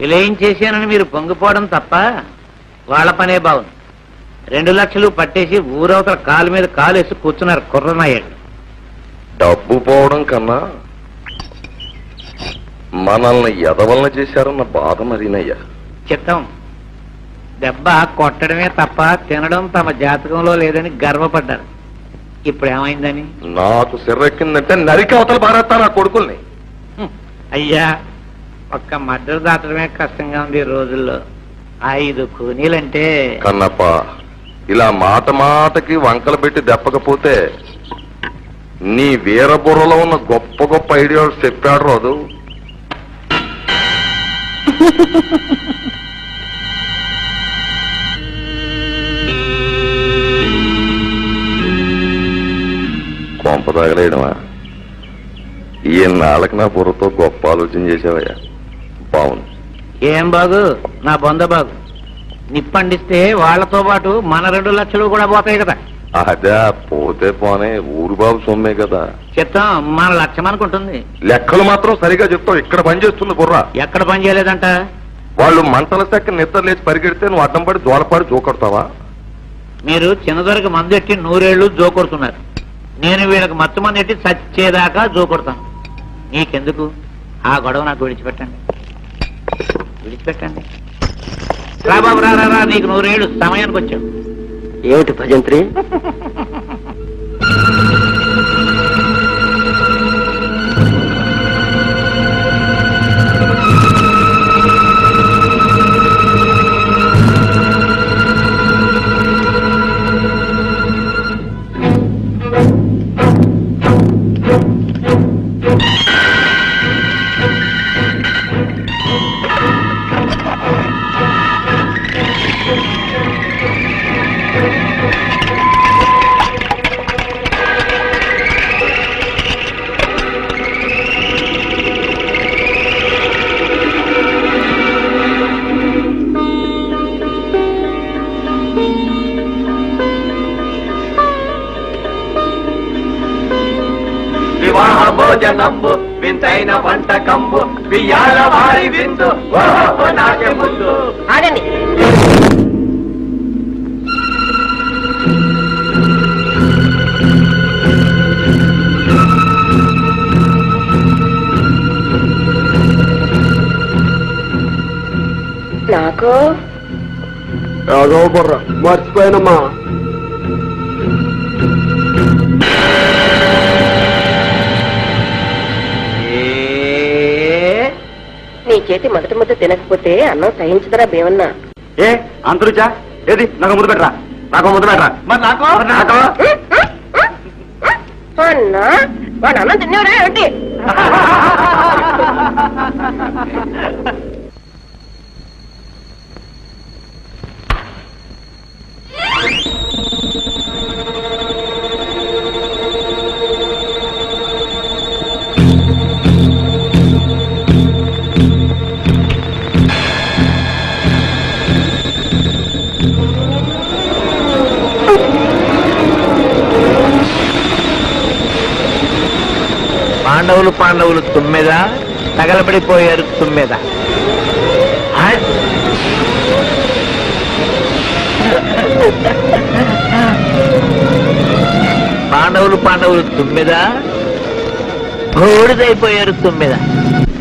ఇలా ఏం చేశానని మీరు పొంగిపోవడం తప్ప వాళ్ళ పనే బాగుంది రెండు లక్షలు పట్టేసి ఊరవతల కాలు మీద కాలు వేసి కూర్చున్నారు కుర్రనాయాడు డబ్బు పోవడం కన్నా మనల్ని ఎదవలన చేశారన్న బాధ మరినయ్యా చిత్తం దెబ్బ కొట్టడమే తప్ప తినడం తమ జాతకంలో లేదని గర్వపడ్డారు ఇప్పుడు ఏమైందని నాకు సిర్రెక్కిందంటే నరికి అవతల పారేస్తా నా కొడుకుల్ని హ్మ్. అయ్యా ఒక్క మద్దతు దాటడమే కష్టంగా ఉంది ఈ రోజుల్లో ఐదు కూనీలంటే కన్నప్ప ఇలా మాట మాటకి వంకలు పెట్టి దెప్పకపోతే నీ వీరబుర్రలో ఉన్న గొప్ప గొప్ప ఐడియాలు చెప్పాడు రోజు కొంప తగలేయడమా ఈ నాళ్ళకి నా బుర్రతో గొప్ప ఆలోచన చేసావయ్యా బాగుంది ఏం బాగు నా బొంద బాగు నిప్పండిస్తే వాళ్ళతో పాటు మన రెండు లక్షలు కూడా పోతాయి కదా అదే పోతే పోనే ఊరు బాబు సొమ్మే కదా చిత్తం మన లక్ష్యం అనుకుంటుంది లెక్కలు మాత్రం సరిగా చెప్తావు ఇక్కడ పని చేస్తుంది బుర్ర ఎక్కడ పని చేయలేదంట వాళ్ళు మంటల సెక్క నిద్ర లేచి పరిగెడితే నువ్వు అడ్డం పడి జోలపాడి జోకొడతావా మీరు చిన్నదొరకు మందు ఎట్టి నూరేళ్లు జోకొడుతున్నారు నేను వీళ్ళకి మత్తు మంది ఎట్టి చచ్చేదాకా జోకొడతాను నీకెందుకు ఆ గొడవ నాకు విడిచిపెట్టండి విడిచిపెట్టండి రా బాబు రా రా, రా నీకు నూరేళ్ళు సమయానికి వచ్చావు ఏమిటి భజంత్రి వివాహ భోజనంబు వింతైన వంటకంబు బియ్యాల వారి విందు ఓహో నాకే ముందు ఆగండి నాకు ఏదో బుర్ర మర్చిపోయానమ్మా ఏ నీ చేతి మొదటి ముద్ద తినకపోతే అన్నం సహించదరా భీమన్నా ఏ అంతరుచా ఏది నాకు ముద్దు పెట్టరా నాకు ముద్దు పెట్టరా మరి నాకు నాకు అన్నా వాడు అన్నం తినేవరా ఏంటి పాండవులు పాండవులు తుమ్మెద తగలబడిపోయారు తుమ్మెద ఆ? పాండవులు పాండవులు తుమ్మెద బోడిదైపోయారు తుమ్మెద